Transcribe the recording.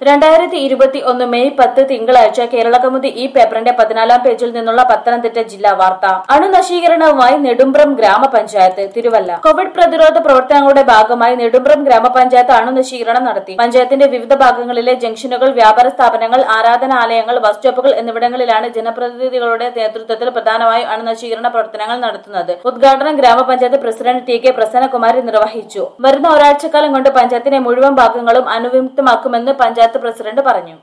രണ്ടായിരത്തി ഇരുപത്തി ഒന്ന് മെയ് പത്ത് തിങ്കളാഴ്ച കേരളകൗമുദി ഈ പേപ്പറിന്റെ പതിനാലാം പേജിൽ നിന്നുള്ള പത്തനംതിട്ട ജില്ലാ വാർത്ത അണുനശീകരണവുമായി നെടുമ്പ്രം ഗ്രാമപഞ്ചായത്ത് തിരുവല്ല കോവിഡ് പ്രതിരോധ പ്രവർത്തനങ്ങളുടെ ഭാഗമായി നെടുമ്പ്രം ഗ്രാമപഞ്ചായത്ത് അണുനശീകരണം നടത്തി പഞ്ചായത്തിന്റെ വിവിധ ഭാഗങ്ങളിലെ ജംഗ്ഷനുകൾ വ്യാപാര സ്ഥാപനങ്ങൾ ആരാധനാലയങ്ങൾ ബസ് സ്റ്റോപ്പുകൾ എന്നിവിടങ്ങളിലാണ് ജനപ്രതിനിധികളുടെ നേതൃത്വത്തിൽ പ്രധാനമായും അണുനശീകരണ പ്രവർത്തനങ്ങൾ നടത്തുന്നത് ഉദ്ഘാടനം ഗ്രാമപഞ്ചായത്ത് പ്രസിഡന്റ് ടി കെ പ്രസന്നകുമാരി നിർവഹിച്ചു വരുന്ന ഒരാഴ്ചക്കാലം കൊണ്ട് പഞ്ചായത്തിന്റെ മുഴുവൻ ഭാഗങ്ങളും അണുവിമുക്തമാക്കുമെന്ന് പഞ്ചായത്ത് പ്രസിഡന്റ് പറഞ്ഞു